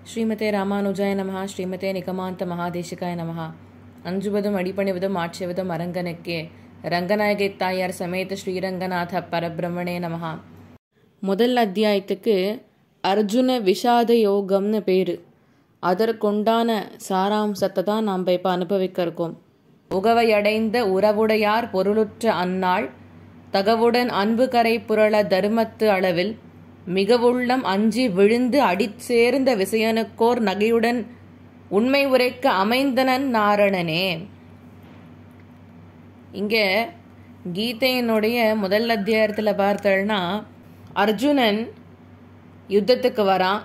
ஸ்ரீமதே ராமானுஜாய நமஹ ஸ்ரீமதே நிகமாந்த மகாதேசிகாய நமஹ அஞ்சுவதும் அடிபணிவதும் ஆட்சிவதும் அரங்கனுக்கே ரங்கநாயகி தாயார் சமேத ஸ்ரீரங்கநாத பரபிரம்மணே நமஹ முதல் அத்தியாயத்துக்கு அர்ஜுன விஷாத யோகம்னு பேர் அதற்குண்டான சாராம்சத்தை தான் நாம் இப்போ அனுபவிக்க இருக்கோம் உகவையடைந்த உறவுடையார் பொருளுற்ற அந்நாள் தகவுடன் அன்பு கரை புரள தர்மத்து அளவில் மிகவுள்ளம் அஞ்சி விழுந்து அடிச்சேர்ந்த விசயனுக்கோர் நகையுடன் உண்மை உரைக்க அமைந்தனன் நாரணனே இங்கே கீதையினுடைய முதல் அத்தியாயத்தில் பார்த்தோம்னா அர்ஜுனன் யுத்தத்துக்கு வரான்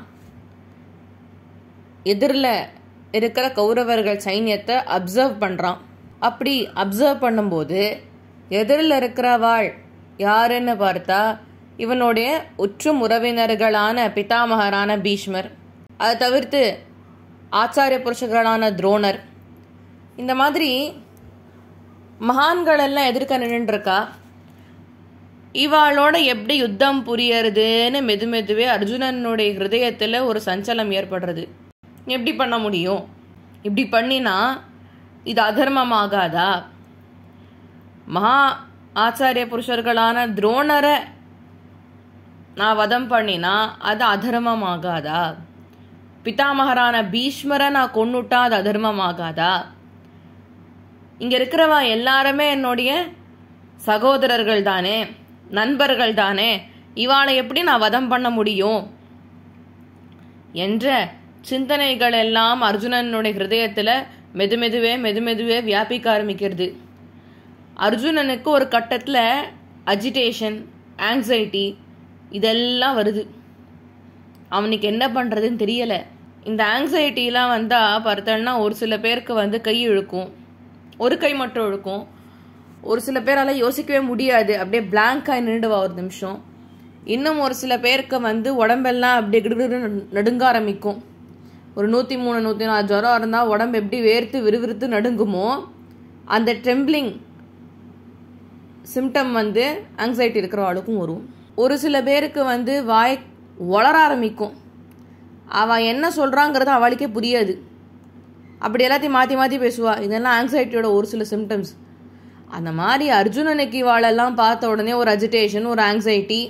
எதிரில் இருக்கிற கௌரவர்கள் சைன்யத்தை அப்சர்வ் பண்ணுறான் அப்படி அப்சர்வ் பண்ணும்போது எதிரில் இருக்கிறவாள் யாருன்னு பார்த்தா இவனுடைய உற்றும் உறவினர்களான பிதாமகரான பீஷ்மர் அதை தவிர்த்து ஆச்சாரிய புருஷர்களான துரோணர் இந்த மாதிரி மகான்கள் எல்லாம் எதிர்க்க நின்றுருக்கா இவாளோட எப்படி யுத்தம் புரியறதுன்னு மெது மெதுவே அர்ஜுனனுடைய ஹிருதயத்தில் ஒரு சஞ்சலம் ஏற்படுறது எப்படி பண்ண முடியும் இப்படி பண்ணினா இது அதர்மமாகாதா மகா ஆச்சாரிய புருஷர்களான துரோணரை நான் வதம் பண்ணினா அது அதர்மமாகாதா பிதாமகரான பீஷ்மரை நான் கொன்னுட்டா அது அதர்மமாகாதா இங்க இருக்கிறவா எல்லாருமே என்னுடைய சகோதரர்கள் தானே நண்பர்கள் தானே இவாளை எப்படி நான் வதம் பண்ண முடியும் என்ற சிந்தனைகள் எல்லாம் அர்ஜுனனுடைய ஹிருதயத்தில் மெதுமெதுவே மெதுமெதுவே வியாபிக்க ஆரம்பிக்கிறது அர்ஜுனனுக்கு ஒரு கட்டத்தில் அஜிடேஷன் ஆங்ஸைட்டி இதெல்லாம் வருது அவனுக்கு என்ன பண்ணுறதுன்னு தெரியலை இந்த ஆங்ஸைட்டிலாம் வந்தால் பார்த்தோன்னா ஒரு சில பேருக்கு வந்து கை இழுக்கும் ஒரு கை மட்டும் இழுக்கும் ஒரு சில பேரால் யோசிக்கவே முடியாது அப்படியே பிளாங்காக நின்றுவா ஒரு நிமிஷம் இன்னும் ஒரு சில பேருக்கு வந்து உடம்பெல்லாம் அப்படியே கிடுகிடு நடுங்க ஆரம்பிக்கும் ஒரு நூற்றி மூணு நூற்றி நாலு ஜுரம் இருந்தால் உடம்பு எப்படி வேர்த்து விறுவிறுத்து நடுங்குமோ அந்த ட்ரெம்பிளிங் சிம்டம் வந்து ஆங்ஸைட்டி இருக்கிறவாளுக்கும் வரும் ஒரு சில பேருக்கு வந்து வாய் வளர ஆரம்பிக்கும் அவள் என்ன சொல்கிறாங்கிறது அவளுக்கே புரியாது அப்படி எல்லாத்தையும் மாற்றி மாற்றி பேசுவா இதெல்லாம் ஆங்ஸைட்டியோட ஒரு சில சிம்டம்ஸ் அந்த மாதிரி அர்ஜுனனுக்கு இவாளெல்லாம் பார்த்த உடனே ஒரு அஜிடேஷன் ஒரு ஆங்ஸைட்டி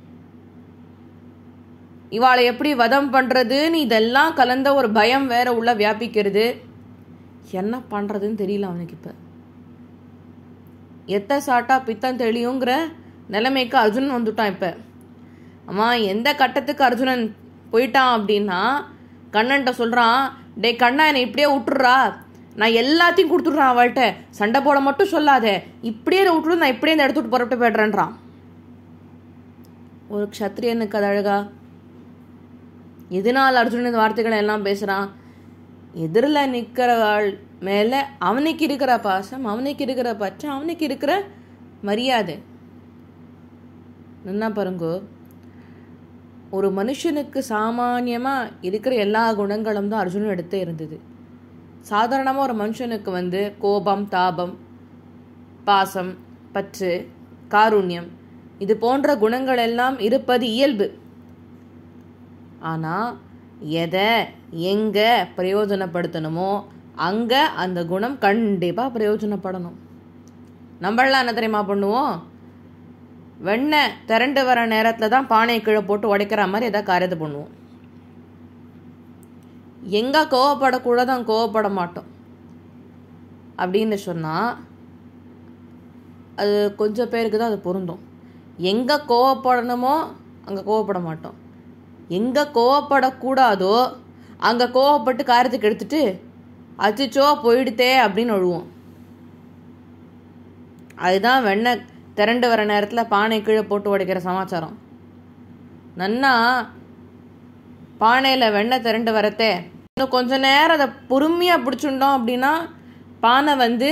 இவாளை எப்படி வதம் பண்ணுறதுன்னு இதெல்லாம் கலந்த ஒரு பயம் வேற உள்ள வியாபிக்கிறது என்ன பண்ணுறதுன்னு தெரியல அவனுக்கு இப்போ எத்த சாட்டா பித்தம் தெளியுங்கிற நிலைமைக்கு அர்ஜுனன் வந்துட்டான் இப்போ அம்மா எந்த கட்டத்துக்கு அர்ஜுனன் போயிட்டான் அப்படின்னா கண்ணன்ட்ட சொல்கிறான் டே கண்ணா என்னை இப்படியே விட்டுறா நான் எல்லாத்தையும் கொடுத்துட்றேன் அவள்கிட்ட சண்டை போட மட்டும் சொல்லாத இப்படியே விட்டுரு நான் இப்படியே இந்த இடத்துட்டு புறப்பட்டு போய்ட்றேன்றான் ஒரு க்ஷத்ரியனுக்கு அது அழகா எதனால் அர்ஜுனன் இந்த வார்த்தைகளை எல்லாம் பேசுகிறான் எதிரில் நிற்கிறவாள் மேலே அவனுக்கு இருக்கிற பாசம் அவனுக்கு இருக்கிற பச்சை அவனுக்கு இருக்கிற மரியாதை என்ன பாருங்கோ ஒரு மனுஷனுக்கு சாமானியமாக இருக்கிற எல்லா குணங்களும் தான் அர்ஜுனன் எடுத்தே இருந்தது சாதாரணமாக ஒரு மனுஷனுக்கு வந்து கோபம் தாபம் பாசம் பற்று காருண்யம் இது போன்ற குணங்கள் எல்லாம் இருப்பது இயல்பு ஆனால் எதை எங்கே பிரயோஜனப்படுத்தணுமோ அங்கே அந்த குணம் கண்டிப்பாக பிரயோஜனப்படணும் நம்மளாம் என்ன தெரியுமா பண்ணுவோம் வெண்ணெய் திரண்டு வர நேரத்தில் தான் பானையை கீழே போட்டு உடைக்கிற மாதிரி எதாவது காரியத்தை பண்ணுவோம் எங்கே கோவப்படக்கூடாது அங்கே கோவப்பட மாட்டோம் அப்படின்னு சொன்னால் அது கொஞ்சம் பேருக்கு தான் அது பொருந்தும் எங்கே கோவப்படணுமோ அங்கே கோவப்பட மாட்டோம் எங்கே கோவப்படக்கூடாதோ அங்கே கோவப்பட்டு காரியத்துக்கு எடுத்துட்டு அச்சிச்சோ போயிடுத்தே அப்படின்னு அழுவோம் அதுதான் வெண்ணெய் திரண்டு வர நேரத்தில் பானை கீழே போட்டு உடைக்கிற சமாச்சாரம் நன்னா பானையில் வெண்ணெய் திரண்டு வரத்தே இன்னும் கொஞ்ச நேரம் அதை பொறுமையாக பிடிச்சுட்டோம் அப்படின்னா பானை வந்து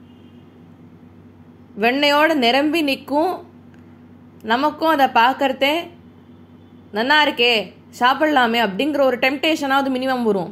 வெண்ணையோடு நிரம்பி நிற்கும் நமக்கும் அதை பார்க்கறதே நன்னா இருக்கே சாப்பிட்லாமே அப்படிங்கிற ஒரு டெம்டேஷனாவது மினிமம் வரும்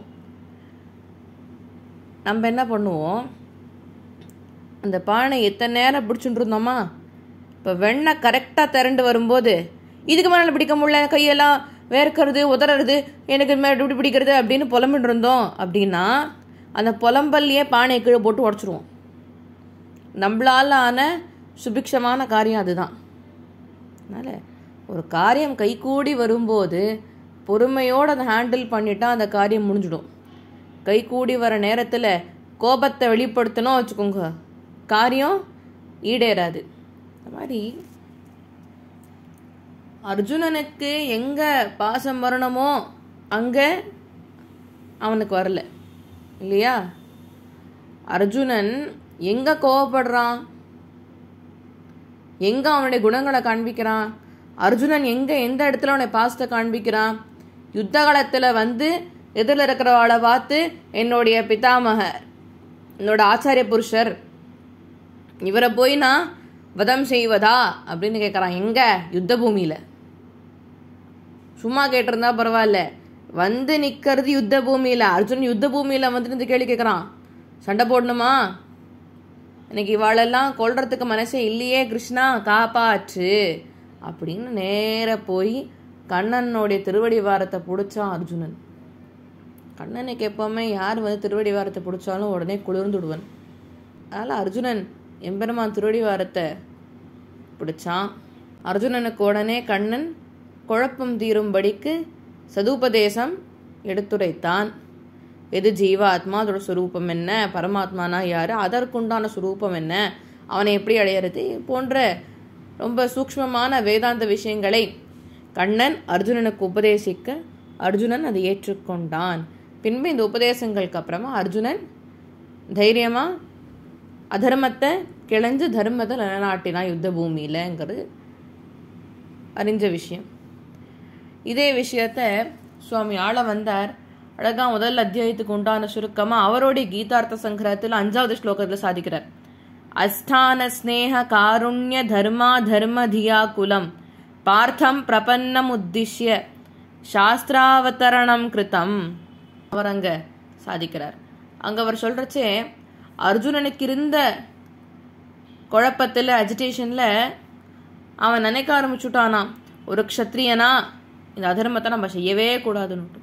நம்ம என்ன பண்ணுவோம் அந்த பானை எத்தனை நேரம் பிடிச்சுட்டு இருந்தோமா இப்போ வெண்ணெய் கரெக்டாக திரண்டு வரும்போது இதுக்கு மேலே பிடிக்க முடியல கையெல்லாம் வேர்க்கிறது உதறது எனக்கு இது மாதிரி இப்படி பிடிக்கிறது அப்படின்னு புலம்பிட்டு இருந்தோம் அப்படின்னா அந்த புலம்பல்லையே பானையை கீழே போட்டு உடச்சிருவோம் நம்மளால் ஆன சுபிக்ஷமான காரியம் அதுதான் அதனால் ஒரு காரியம் கைகூடி வரும்போது பொறுமையோடு அதை ஹேண்டில் பண்ணிட்டா அந்த காரியம் முடிஞ்சிடும் கைகூடி வர நேரத்தில் கோபத்தை வெளிப்படுத்தணும் வச்சுக்கோங்க காரியம் ஈடேறாது அந்த மாதிரி அர்ஜுனனுக்கு எங்கே பாசம் வரணுமோ அங்கே அவனுக்கு வரல இல்லையா அர்ஜுனன் எங்கே கோவப்படுறான் எங்கே அவனுடைய குணங்களை காண்பிக்கிறான் அர்ஜுனன் எங்கே எந்த இடத்துல அவனை பாசத்தை காண்பிக்கிறான் யுத்த காலத்தில் வந்து எதிரில் இருக்கிறவாளை பார்த்து என்னுடைய பிதாமகர் என்னோட ஆச்சாரிய புருஷர் இவரை போய் நான் வதம் செய்வதா அப்படின்னு கேட்குறான் எங்க யுத்த பூமியில் சும்மா கேட்டிருந்தா பரவாயில்ல வந்து நிற்கிறது யுத்த பூமியில் அர்ஜுன் யுத்த பூமியில் வந்துட்டு இந்த கேள்வி கேட்குறான் சண்டை போடணுமா எனக்கு இவாளெல்லாம் கொல்றதுக்கு மனசே இல்லையே கிருஷ்ணா காப்பாற்று அப்படின்னு நேர போய் கண்ணனுடைய திருவடி வாரத்தை பிடிச்சான் அர்ஜுனன் கண்ணனுக்கு எப்போவுமே யார் வந்து திருவடி வாரத்தை பிடிச்சாலும் உடனே குளிர்ந்துடுவன் அதனால் அர்ஜுனன் எம்பெருமான் திருவடி வாரத்தை பிடிச்சான் அர்ஜுனனுக்கு உடனே கண்ணன் குழப்பம் தீரும்படிக்கு சதுபதேசம் எடுத்துரைத்தான் எது ஜீவாத்மா அதோட சுரூபம் என்ன பரமாத்மானா யார் அதற்குண்டான சுரூபம் என்ன அவனை எப்படி அடையிறது போன்ற ரொம்ப சூக்ஷ்மமான வேதாந்த விஷயங்களை கண்ணன் அர்ஜுனனுக்கு உபதேசிக்க அர்ஜுனன் அதை ஏற்றுக்கொண்டான் பின்பு இந்த உபதேசங்களுக்கு அப்புறமா அர்ஜுனன் தைரியமாக அதர்மத்தை கிளஞ்சு தர்மத்தை நிலநாட்டினான் யுத்த பூமியிலங்கிறது அறிஞ்ச விஷயம் இதே விஷயத்த சுவாமி ஆள வந்தார் அழகா முதல் அத்தியாயத்துக்கு உண்டான சுருக்கமாக அவருடைய கீதார்த்த சங்கிரகத்தில் அஞ்சாவது ஸ்லோகத்தில் சாதிக்கிறார் அஸ்தான ஸ்னேக காருண்ய தர்மா தர்ம தியா குலம் பார்த்தம் பிரபன்னம் உத்திஷ்ய சாஸ்திராவதரணம் கிருத்தம் அவர் அங்க சாதிக்கிறார் அங்க அவர் சொல்றச்சே அர்ஜுனனுக்கு இருந்த குழப்பத்தில் அஜிடேஷனில் அவன் நினைக்க ஆரம்பிச்சுட்டானா ஒரு க்ஷத்ரியனா இந்த அதர்மத்தை நம்ம செய்யவே கூடாதுன்னு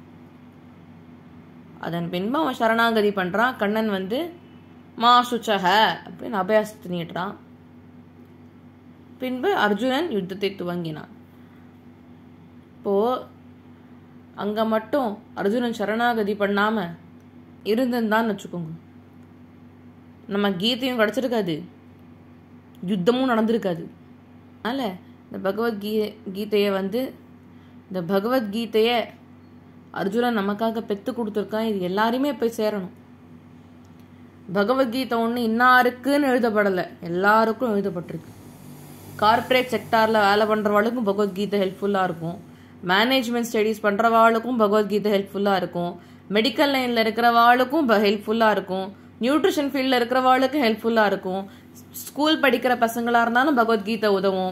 அதன் பின்பு அவன் சரணாகதி பண்ணுறான் கண்ணன் வந்து மா சுச்சக அப்படின்னு அபயாசத்தை நீட்டுறான் பின்பு அர்ஜுனன் யுத்தத்தை துவங்கினான் இப்போது அங்கே மட்டும் அர்ஜுனன் சரணாகதி பண்ணாமல் இருந்திருந்தான்னு வச்சுக்கோங்க நம்ம கீதையும் கிடச்சிருக்காது யுத்தமும் நடந்திருக்காது அதனால் இந்த பகவத்கீ கீதையை வந்து இந்த பகவத்கீதையை அர்ஜுனன் நமக்காக பெற்று கொடுத்துருக்கான் இது எல்லாருமே போய் சேரணும் பகவத்கீதை ஒன்று இன்னாருக்குன்னு எழுதப்படலை எல்லாருக்கும் எழுதப்பட்டிருக்கு கார்ப்பரேட் செக்டாரில் வேலை பண்ணுறவாளுக்கும் பகவத்கீதை ஹெல்ப்ஃபுல்லாக இருக்கும் மேனேஜ்மெண்ட் ஸ்டடீஸ் பண்ணுறவாளுக்கும் பகவத்கீதை ஹெல்ப்ஃபுல்லாக இருக்கும் மெடிக்கல் லைனில் இருக்கிறவாளுக்கும் ஹெல்ப்ஃபுல்லாக இருக்கும் நியூட்ரிஷன் ஃபீல்டில் இருக்கிறவாளுக்கும் ஹெல்ப்ஃபுல்லாக இருக்கும் ஸ்கூல் படிக்கிற பசங்களாக இருந்தாலும் பகவத்கீதை உதவும்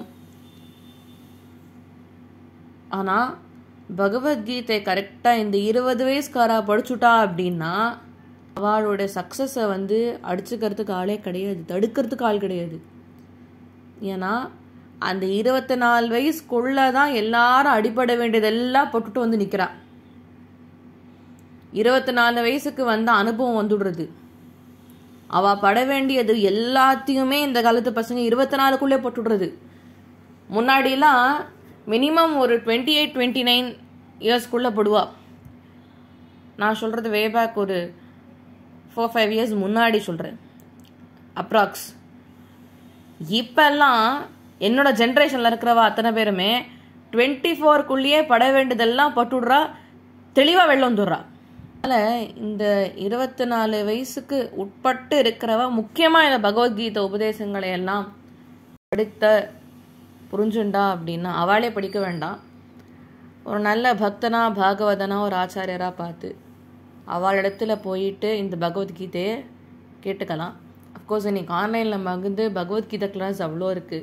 ஆனால் பகவத்கீதை கரெக்டாக இந்த இருபது வயசுக்காரா படிச்சுட்டா அப்படின்னா அவளோட சக்ஸஸை வந்து அடிச்சுக்கிறதுக்கு ஆளே கிடையாது தடுக்கிறதுக்கு ஆள் கிடையாது ஏன்னா அந்த இருபத்தி நாலு வயசுக்குள்ளே தான் எல்லாரும் அடிபட வேண்டியதெல்லாம் போட்டுட்டு வந்து நிற்கிறா இருபத்தி நாலு வயசுக்கு வந்த அனுபவம் வந்துடுறது அவ பட வேண்டியது எல்லாத்தையுமே இந்த காலத்து பசங்க இருபத்தி நாலுக்குள்ளே போட்டுடுறது முன்னாடிலாம் மினிமம் ஒரு டுவெண்ட்டி எயிட் டுவெண்ட்டி நைன் இயர்ஸ்க்குள்ளே போடுவா நான் சொல்கிறது வே பேக் ஒரு ஃபோர் ஃபைவ் இயர்ஸ் முன்னாடி சொல்கிறேன் அப்ராக்ஸ் இப்போல்லாம் என்னோட ஜென்ரேஷனில் இருக்கிறவா அத்தனை பேருமே டுவெண்ட்டி ஃபோர்க்குள்ளேயே பட வேண்டியதெல்லாம் பட்டுடுறா தெளிவாக வெளில வந்துடுறா அதனால் இந்த இருபத்தி நாலு வயசுக்கு உட்பட்டு இருக்கிறவ முக்கியமாக இந்த பகவத்கீதை உபதேசங்களை எல்லாம் படித்த புரிஞ்சுண்டா அப்படின்னா அவளே படிக்க வேண்டாம் ஒரு நல்ல பக்தனா பாகவதனா ஒரு ஆச்சாரியராக பார்த்து அவளிடத்துல போயிட்டு இந்த பகவத்கீதையை கேட்டுக்கலாம் அஃப்கோர்ஸ் இன்னைக்கு ஆன்லைனில் மகிழ்ந்து பகவத்கீதை கிளாஸ் அவ்வளோ இருக்குது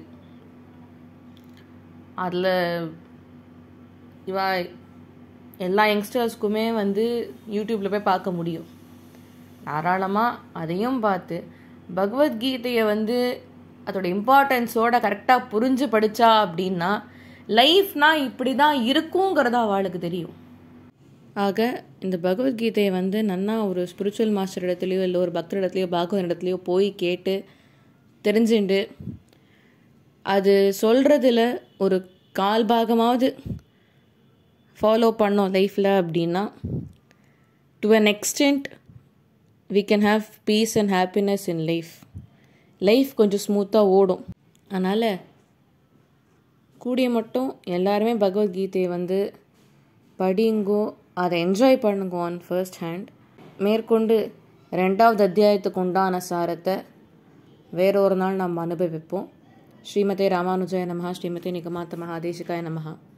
அதில் இவா எல்லா யங்ஸ்டர்ஸ்க்குமே வந்து யூடியூப்பில் போய் பார்க்க முடியும் தாராளமாக அதையும் பார்த்து பகவத்கீதையை வந்து அதோட இம்பார்ட்டன்ஸோட கரெக்டாக புரிஞ்சு படித்தா அப்படின்னா லைஃப்னா இப்படி தான் இருக்குங்கிறதா அவளுக்கு தெரியும் ஆக இந்த பகவத்கீதையை வந்து நன்னா ஒரு ஸ்பிரிச்சுவல் மாஸ்டர் இடத்துலையோ இல்லை ஒரு பக்தர் இடத்துலையோ பாகவன் இடத்துலையோ போய் கேட்டு தெரிஞ்சுண்டு அது சொல்கிறதுல ஒரு கால் பாகமாவது ஃபாலோ பண்ணோம் லைஃப்பில் அப்படின்னா to an extent we can have peace and happiness in life life கொஞ்சம் ஸ்மூத்தாக ஓடும் அதனால் கூடிய மட்டும் எல்லாருமே பகவத்கீதையை வந்து படிங்கோ அதை என்ஜாய் பண்ணுங்க ஆன் ஃபர்ஸ்ட் ஹேண்ட் மேற்கொண்டு ரெண்டாவது அத்தியாயத்துக்கு உண்டான சாரத்தை வேறொரு நாள் நம்ம அனுபவிப்போம் ஸ்ரீமதே ராமானுஜாய நமஹா ஸ்ரீமதே நிகமாத்த மகாதேசிகாய நமஹா